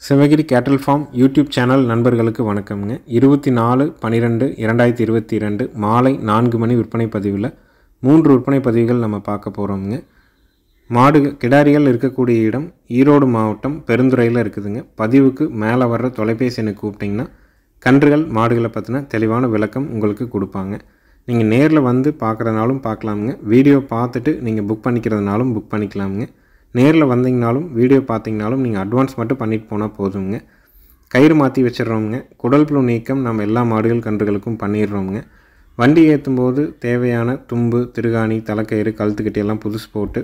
சிவகிரி கேட்டல் form YouTube channel நண்பர்களுக்கு வணக்கம்ங்க இருபத்தி நாலு பன்னிரெண்டு இரண்டாயிரத்தி இருபத்தி ரெண்டு மாலை நான்கு மணி விற்பனை பதிவில் மூன்று விற்பனை பதிவுகள் நம்ம பார்க்க போகிறோம்ங்க மாடு கிடாரிகள் இருக்கக்கூடிய இடம் ஈரோடு மாவட்டம் பெருந்துறையில் இருக்குதுங்க பதிவுக்கு மேலே வர்ற தொலைபேசி எண்ணை கூப்பிட்டிங்கன்னா கன்றுகள் மாடுகளை பற்றின தெளிவான விளக்கம் உங்களுக்கு கொடுப்பாங்க நீங்கள் நேரில் வந்து பார்க்குறதுனாலும் பார்க்கலாமுங்க வீடியோ பார்த்துட்டு நீங்கள் புக் பண்ணிக்கிறதுனாலும் புக் பண்ணிக்கலாமுங்க நேரில் வந்தீங்கனாலும் வீடியோ பார்த்தீங்கனாலும் நீங்கள் அட்வான்ஸ் மட்டும் பண்ணிட்டு போனால் போதுங்க கயிறு மாற்றி வச்சிடுறோமுங்க குடல் புழு நீக்கம் நம்ம எல்லா மாடுகள் கன்றுகளுக்கும் பண்ணிடுறோமுங்க வண்டி ஏற்றும் போது தேவையான தும்பு திருகாணி தலைக்கயிறு கழுத்துக்கட்டி எல்லாம் புதுசு போட்டு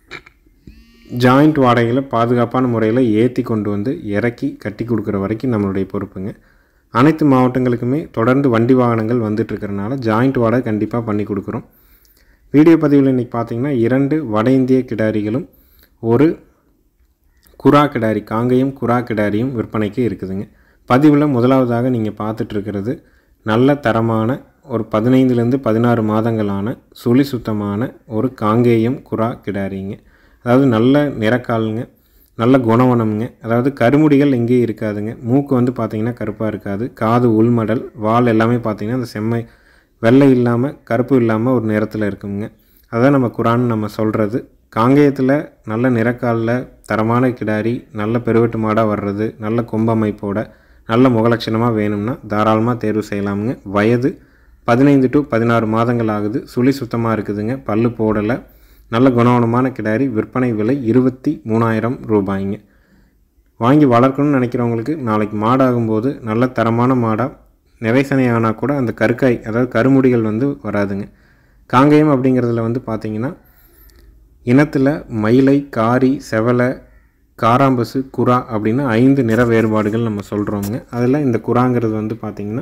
ஜாயிண்ட் வாடகையில் பாதுகாப்பான முறையில் ஏற்றி கொண்டு வந்து இறக்கி கட்டி கொடுக்குற வரைக்கும் நம்மளுடைய பொறுப்புங்க அனைத்து மாவட்டங்களுக்குமே தொடர்ந்து வண்டி வாகனங்கள் வந்துட்டுருக்கறனால ஜாயிண்ட் வாடகை கண்டிப்பாக பண்ணி கொடுக்குறோம் வீடியோ பதிவில் இன்றைக்கி பார்த்தீங்கன்னா இரண்டு வட இந்திய கிடாரிகளும் ஒரு குரா கிடாரி காங்கேயம் குரா கிடாரியும் விற்பனைக்கு இருக்குதுங்க பதிவில் முதலாவதாக நீங்கள் பார்த்துட்ருக்கிறது நல்ல தரமான ஒரு பதினைந்துலேருந்து பதினாறு மாதங்களான சுழி சுத்தமான ஒரு காங்கேயம் குரா கிடாரிங்க அதாவது நல்ல நிறக்காலுங்க நல்ல குணவனம்ங்க அதாவது கருமுடிகள் எங்கேயும் இருக்காதுங்க மூக்கு வந்து பார்த்திங்கன்னா கருப்பாக இருக்காது காது உள்மடல் வால் எல்லாமே பார்த்திங்கன்னா அந்த செம்மை வெள்ளை இல்லாமல் கருப்பு இல்லாமல் ஒரு நிறத்தில் இருக்குங்க அதான் நம்ம குரான் நம்ம சொல்கிறது காங்கேயத்தில் நல்ல நிறக்காலில் தரமான கிடாரி நல்ல பெருவெட்டு மாடாக வர்றது நல்ல கொம்பமைப்போட நல்ல முகலட்சணமாக வேணும்னா தாராளமாக தேர்வு செய்யலாமுங்க வயது பதினைந்து டு பதினாறு மாதங்கள் ஆகுது சுழி சுத்தமாக இருக்குதுங்க பல்லு போடலை நல்ல குணவனமான கிடாரி விற்பனை விலை இருபத்தி மூணாயிரம் ரூபாய்ங்க வாங்கி வளர்க்கணும்னு நினைக்கிறவங்களுக்கு நாளைக்கு மாடாகும்போது நல்ல தரமான மாடாக நிறைசனை ஆனால் கூட அந்த கருக்காய் அதாவது கருமுடிகள் வந்து வராதுங்க காங்கேயம் அப்படிங்கிறதுல வந்து பார்த்திங்கன்னா இனத்தில் மயிலை காரி செவலை காராம்பசு குரா அப்படின்னு ஐந்து நிற வேறுபாடுகள் நம்ம சொல்கிறோங்க அதில் இந்த குராங்கிறது வந்து பார்த்திங்கன்னா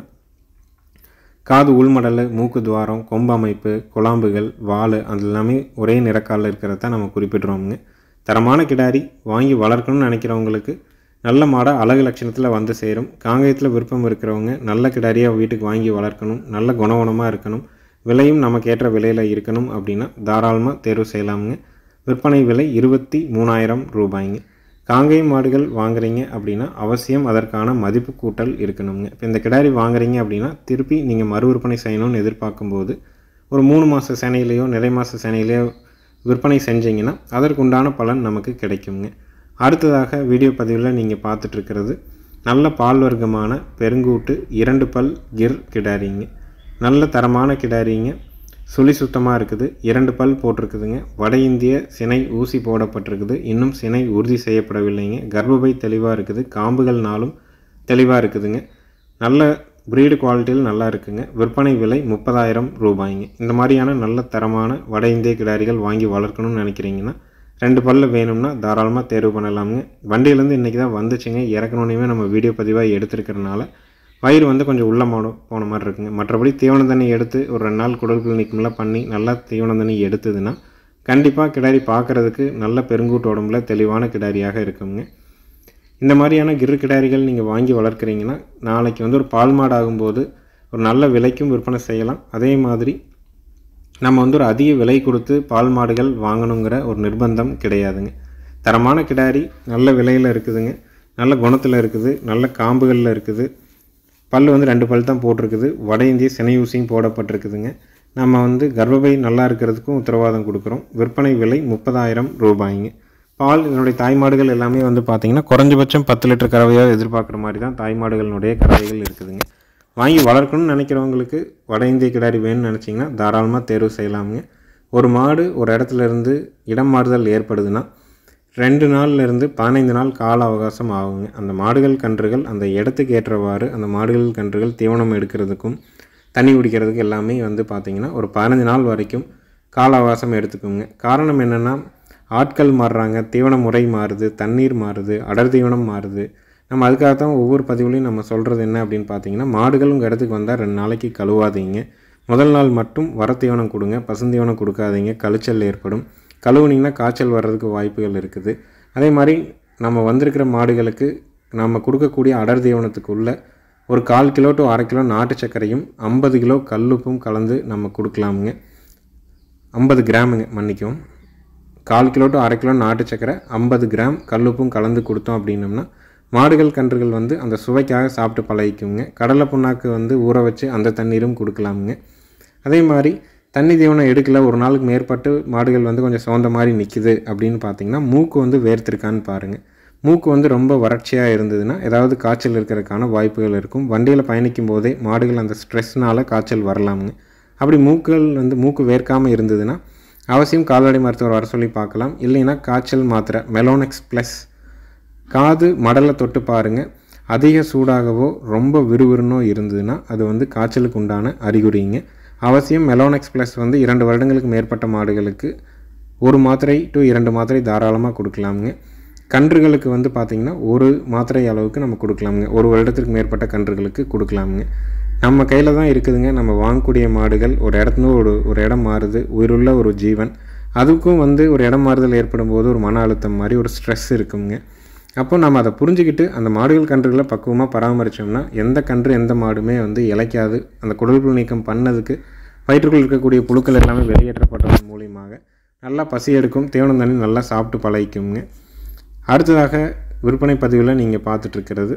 காது உள்மடல் மூக்கு துவாரம் கொம்பு அமைப்பு குழாம்புகள் வால் அது எல்லாமே ஒரே நிறக்காலில் இருக்கிறத நம்ம குறிப்பிடுறோமுங்க தரமான கிடாரி வாங்கி வளர்க்கணும்னு நினைக்கிறவங்களுக்கு நல்ல மாடாக அழகு லட்சணத்தில் வந்து சேரும் காங்கயத்தில் விருப்பம் இருக்கிறவங்க நல்ல கிடாரியாக வீட்டுக்கு வாங்கி வளர்க்கணும் நல்ல குணகுணமாக இருக்கணும் விலையும் நமக்கு ஏற்ற விலையில் இருக்கணும் அப்படின்னா தாராளமாக தேர்வு செய்யலாமுங்க விற்பனை விலை இருபத்தி மூணாயிரம் ரூபாய்ங்க காங்கேயம் மாடுகள் வாங்குறீங்க அப்படின்னா அவசியம் அதற்கான மதிப்பு கூட்டல் இருக்கணுங்க இப்போ இந்த கிடாரி வாங்குறீங்க அப்படின்னா திருப்பி நீங்கள் மறு விற்பனை செய்யணும்னு எதிர்பார்க்கும்போது ஒரு மூணு மாத சேனையிலையோ நிறை மாத சேனையிலையோ விற்பனை செஞ்சீங்கன்னா அதற்குண்டான பலன் நமக்கு கிடைக்குங்க அடுத்ததாக வீடியோ பதிவில் நீங்கள் பார்த்துட்ருக்கிறது நல்ல பால் வர்க்கமான பெருங்கூட்டு இரண்டு பல் கிர் கிடாரிங்க நல்ல தரமான கிடாரிங்க சுழி சுத்தமாக இருக்குது இரண்டு பல் போட்டிருக்குதுங்க வட இந்திய சினை ஊசி போடப்பட்டிருக்குது இன்னும் சினை உறுதி செய்யப்படவில்லைங்க கர்ப்பப்பை தெளிவாக இருக்குது காம்புகள்னாலும் தெளிவாக இருக்குதுங்க நல்ல ப்ரீடு குவாலிட்டியில் நல்லா இருக்குங்க விற்பனை விலை முப்பதாயிரம் ரூபாய்ங்க இந்த மாதிரியான நல்ல தரமான வட இந்திய கிடாரிகள் வாங்கி வளர்க்கணும்னு நினைக்கிறீங்கன்னா ரெண்டு பல்ல வேணும்னா தாராளமாக தேர்வு பண்ணலாமுங்க வண்டியிலேருந்து இன்றைக்கி தான் வந்துச்சுங்க இறக்கணுன்னே நம்ம வீடியோ பதிவாக எடுத்துருக்கிறனால வயிறு வந்து கொஞ்சம் உள்ள மாடு போன மாதிரி இருக்குங்க மற்றபடி தீவன தண்ணி எடுத்து ஒரு ரெண்டு நாள் குடல் நீக்கமெல்லாம் பண்ணி நல்லா தீவன தண்ணி எடுத்ததுன்னா கண்டிப்பாக கிடாரி பார்க்குறதுக்கு நல்ல பெருங்கூட்டு உடம்புல தெளிவான கிடாரியாக இருக்குங்க இந்த மாதிரியான கிரு கிடாரிகள் நீங்கள் வாங்கி வளர்க்குறீங்கன்னா நாளைக்கு வந்து ஒரு பால் மாடு ஆகும்போது ஒரு நல்ல விலைக்கும் விற்பனை செய்யலாம் அதே மாதிரி நம்ம வந்து ஒரு அதிக விலை கொடுத்து பால் மாடுகள் வாங்கணுங்கிற ஒரு நிர்பந்தம் கிடையாதுங்க தரமான கிடாரி நல்ல விலையில் இருக்குதுங்க நல்ல குணத்தில் இருக்குது நல்ல காம்புகளில் இருக்குது பல் வந்து ரெண்டு பல் தான் போட்டிருக்குது வட இந்திய சினை ஊசியும் போடப்பட்டிருக்குதுங்க நம்ம வந்து கர்ப்பப்பை நல்லா இருக்கிறதுக்கும் உத்தரவாதம் கொடுக்குறோம் விற்பனை விலை முப்பதாயிரம் ரூபாய்ங்க பால் இதனுடைய தாய்மாடுகள் எல்லாமே வந்து பார்த்திங்கன்னா குறைஞ்சபட்சம் பத்து லிட்டர் கறவையாக எதிர்பார்க்குற மாதிரி தான் தாய்மாடுகளினுடைய கறவைகள் இருக்குதுங்க வாங்கி வளர்க்கணும்னு நினைக்கிறவங்களுக்கு வட இந்திய கிடாரி வேணும்னு நினச்சிங்கன்னா தாராளமாக தேர்வு செய்யலாமுங்க ஒரு மாடு ஒரு இடத்துல இருந்து இடம் மாறுதல் ஏற்படுதுன்னா ரெண்டு நாள்லேருந்து பதினைந்து நாள் கால அவகாசம் ஆகுங்க அந்த மாடுகள் கன்றுகள் அந்த இடத்துக்கு ஏற்றவாறு அந்த மாடுகள் கன்றுகள் தீவனம் எடுக்கிறதுக்கும் தண்ணி குடிக்கிறதுக்கு எல்லாமே வந்து பார்த்திங்கன்னா ஒரு பதினஞ்சு நாள் வரைக்கும் கால அவகாசம் எடுத்துக்குங்க காரணம் என்னென்னா ஆட்கள் மாறுறாங்க தீவன முறை மாறுது தண்ணீர் மாறுது அடர் தீவனம் மாறுது நம்ம அதுக்காக தான் ஒவ்வொரு பதிவுலையும் நம்ம சொல்கிறது என்ன அப்படின்னு பார்த்தீங்கன்னா மாடுகள் உங்கள் இடத்துக்கு வந்தால் ரெண்டு நாளைக்கு கழுவாதீங்க முதல் நாள் மட்டும் வர தீவனம் கொடுங்க பசுந்தீவனம் கொடுக்காதீங்க கழிச்சல் ஏற்படும் கழுவுனிங்கன்னா காய்ச்சல் வர்றதுக்கு வாய்ப்புகள் இருக்குது அதே மாதிரி நம்ம வந்திருக்கிற மாடுகளுக்கு நம்ம கொடுக்கக்கூடிய அடர் தீவனத்துக்குள்ளே ஒரு கால் கிலோ டு அரை கிலோ நாட்டு சர்க்கரையும் ஐம்பது கிலோ கல்லுப்பும் கலந்து நம்ம கொடுக்கலாமுங்க ஐம்பது கிராமுங்க மன்னிக்கும் கால் கிலோ டு அரை கிலோ நாட்டு சர்க்கரை ஐம்பது கிராம் கல்லுப்பும் கலந்து கொடுத்தோம் அப்படின்னம்னா மாடுகள் கன்றுகள் வந்து அந்த சுவைக்காக சாப்பிட்டு பழகிக்குங்க கடலை புண்ணாக்கு வந்து ஊற வச்சு அந்த தண்ணீரும் கொடுக்கலாமுங்க அதே மாதிரி தண்ணி தீவனம் எடுக்கல ஒரு நாளுக்கு மேற்பட்டு மாடுகள் வந்து கொஞ்சம் சோர்ந்த மாதிரி நிற்கிது அப்படின்னு பார்த்தீங்கன்னா மூக்கு வந்து வேர்த்திருக்கான்னு பாருங்கள் மூக்கு வந்து ரொம்ப வறட்சியாக இருந்ததுன்னா ஏதாவது காய்ச்சல் இருக்கிறதுக்கான வாய்ப்புகள் இருக்கும் வண்டியில் பயணிக்கும் போதே மாடுகள் அந்த ஸ்ட்ரெஸ்னால் காய்ச்சல் வரலாமுங்க அப்படி மூக்குகள் வந்து மூக்கு வேர்க்காமல் இருந்ததுன்னா அவசியம் கால்நடை மருத்துவர் வர சொல்லி பார்க்கலாம் இல்லைன்னா காய்ச்சல் மாத்திரை மெலோனெக்ஸ் ப்ளஸ் காது மடலை தொட்டு பாருங்கள் அதிக சூடாகவோ ரொம்ப விறுவிறுனோ இருந்ததுன்னா அது வந்து காய்ச்சலுக்கு உண்டான அறிகுறிங்க அவசியம் மெலோனெக்ஸ் ப்ளஸ் வந்து இரண்டு வருடங்களுக்கு மேற்பட்ட மாடுகளுக்கு ஒரு மாத்திரை டு இரண்டு மாத்திரை தாராளமாக கொடுக்கலாமுங்க கன்றுகளுக்கு வந்து பார்த்திங்கன்னா ஒரு மாத்திரை அளவுக்கு நம்ம கொடுக்கலாமுங்க ஒரு வருடத்திற்கு மேற்பட்ட கன்றுகளுக்கு கொடுக்கலாமுங்க நம்ம கையில் தான் இருக்குதுங்க நம்ம வாங்கக்கூடிய மாடுகள் ஒரு இடத்துல ஒரு ஒரு இடம் மாறுது உயிருள்ள ஒரு ஜீவன் அதுக்கும் வந்து ஒரு இடம் மாறுதல் ஏற்படும் போது ஒரு மன அழுத்தம் மாதிரி ஒரு ஸ்ட்ரெஸ் இருக்குங்க அப்போ நம்ம அதை புரிஞ்சுக்கிட்டு அந்த மாடுகள் கன்றுகளை பக்குவமாக பராமரித்தோம்னா எந்த கன்று எந்த மாடுமே வந்து இழைக்காது அந்த குடல்புல் நீக்கம் பண்ணதுக்கு வயிற்றுக்குள் இருக்கக்கூடிய புழுக்கள் எல்லாமே வெளியேற்றப்பட்டதன் மூலியமாக நல்லா பசி எடுக்கும் தேவனம் தண்ணி நல்லா சாப்பிட்டு பழகிக்குங்க அடுத்ததாக விற்பனை பதிவில் நீங்கள் பார்த்துட்ருக்கிறது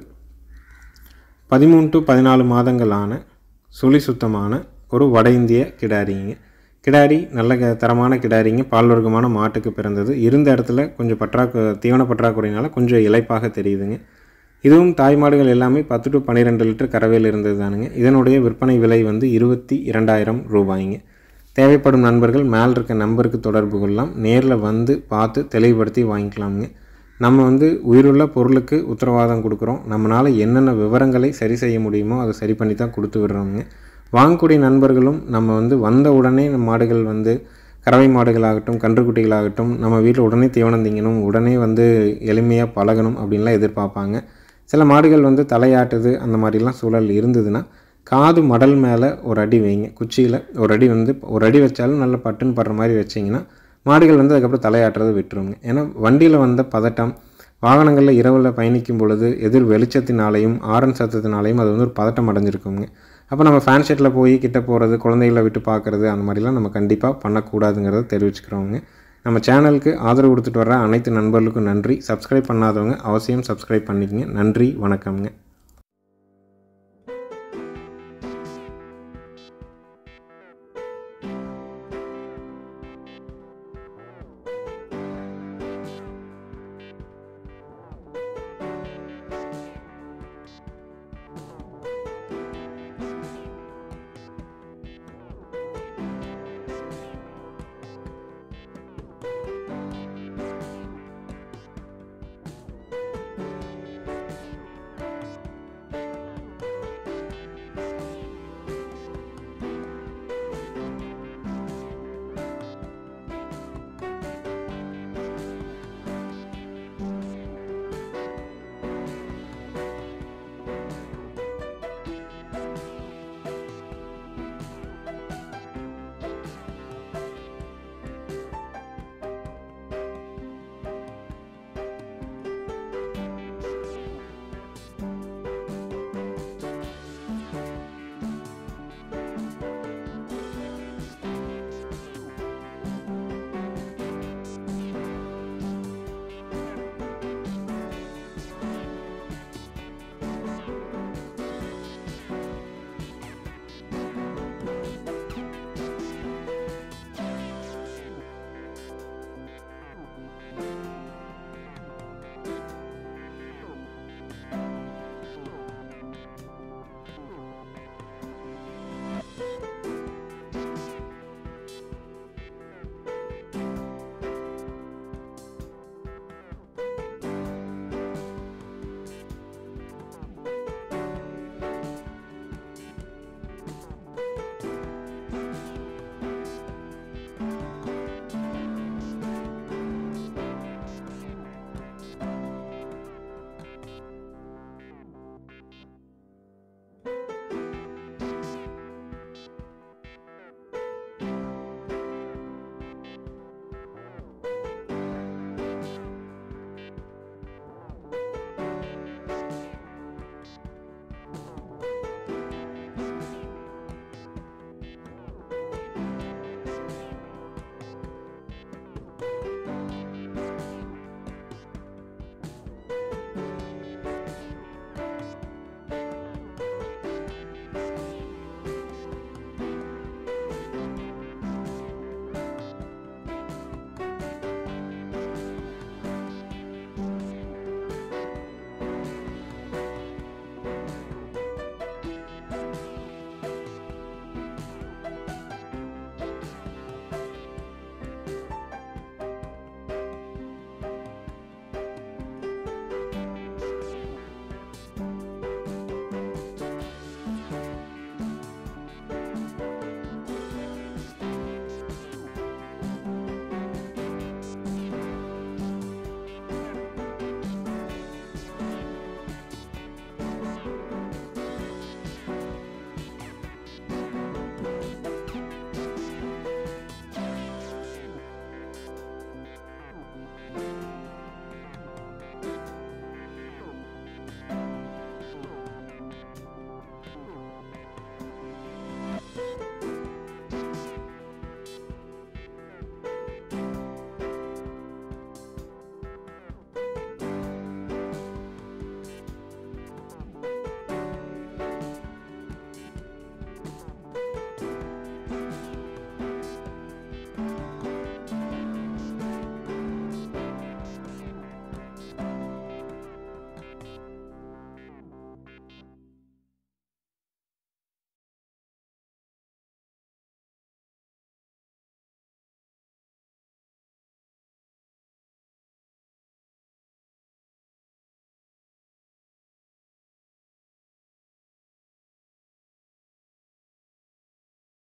பதிமூணு டு பதினாலு மாதங்களான சுழி சுத்தமான ஒரு வட இந்திய கிடாரிங்க கிடாரி நல்ல க தரமான கிடாரிங்க பால் வர்க்கமான மாட்டுக்கு பிறந்தது இருந்த இடத்துல கொஞ்சம் பற்றாக்கு தீவன பற்றாக்குறையினால கொஞ்சம் இலைப்பாக தெரியுதுங்க இதுவும் தாய் மாடுகள் எல்லாமே பத்து டு பன்னிரெண்டு லிட்டர் கறவையில் இருந்தது தானுங்க இதனுடைய விற்பனை விலை வந்து இருபத்தி இரண்டாயிரம் ரூபாய்ங்க தேவைப்படும் நண்பர்கள் மேல் இருக்க நம்பருக்கு தொடர்பு கொள்ளலாம் நேரில் வந்து பார்த்து தெளிவுபடுத்தி வாங்கிக்கலாமுங்க நம்ம வந்து உயிருள்ள பொருளுக்கு உத்தரவாதம் கொடுக்குறோம் நம்மளால் என்னென்ன விவரங்களை சரி செய்ய முடியுமோ அதை சரி பண்ணி தான் கொடுத்து விடுறோங்க வாங்கக்கூடிய நண்பர்களும் நம்ம வந்து வந்த உடனே நம்ம மாடுகள் வந்து கறவை மாடுகளாகட்டும் கன்றுக்குட்டிகளாகட்டும் நம்ம வீட்டில் உடனே தீவனம் திங்கணும் உடனே வந்து எளிமையாக பழகணும் அப்படின்லாம் எதிர்பார்ப்பாங்க சில மாடுகள் வந்து தலையாட்டுது அந்த மாதிரிலாம் சூழல் இருந்ததுன்னா காது மடல் மேலே ஒரு அடி வைங்க குச்சியில் ஒரு அடி வந்து ஒரு அடி வச்சாலும் நல்ல பட்டுன்னு படுற மாதிரி வச்சிங்கன்னா மாடுகள் வந்து அதுக்கப்புறம் தலையாட்டுறதை விட்டுருங்க ஏன்னா வண்டியில் வந்த பதட்டம் வாகனங்களில் இரவில் பயணிக்கும் பொழுது எதிர் வெளிச்சத்தினாலையும் ஆரன் சத்தத்தினாலையும் அது வந்து ஒரு பதட்டம் அடைஞ்சிருக்குங்க அப்போ நம்ம ஃபேன் ஷெட்டில் போய் கிட்ட போகிறது குழந்தைகளை விட்டு பார்க்குறது அந்த மாதிரிலாம் நம்ம கண்டிப்பாக பண்ணக்கூடாதுங்கிறத தெரிவிச்சுக்கிறோங்க நம்ம சேனலுக்கு ஆதரவு கொடுத்துட்டு வர அனைத்து நண்பர்களுக்கும் நன்றி சப்ஸ்கிரைப் பண்ணாதவங்க அவசியம் சப்ஸ்கிரைப் பண்ணிக்கங்க நன்றி வணக்கம்ங்க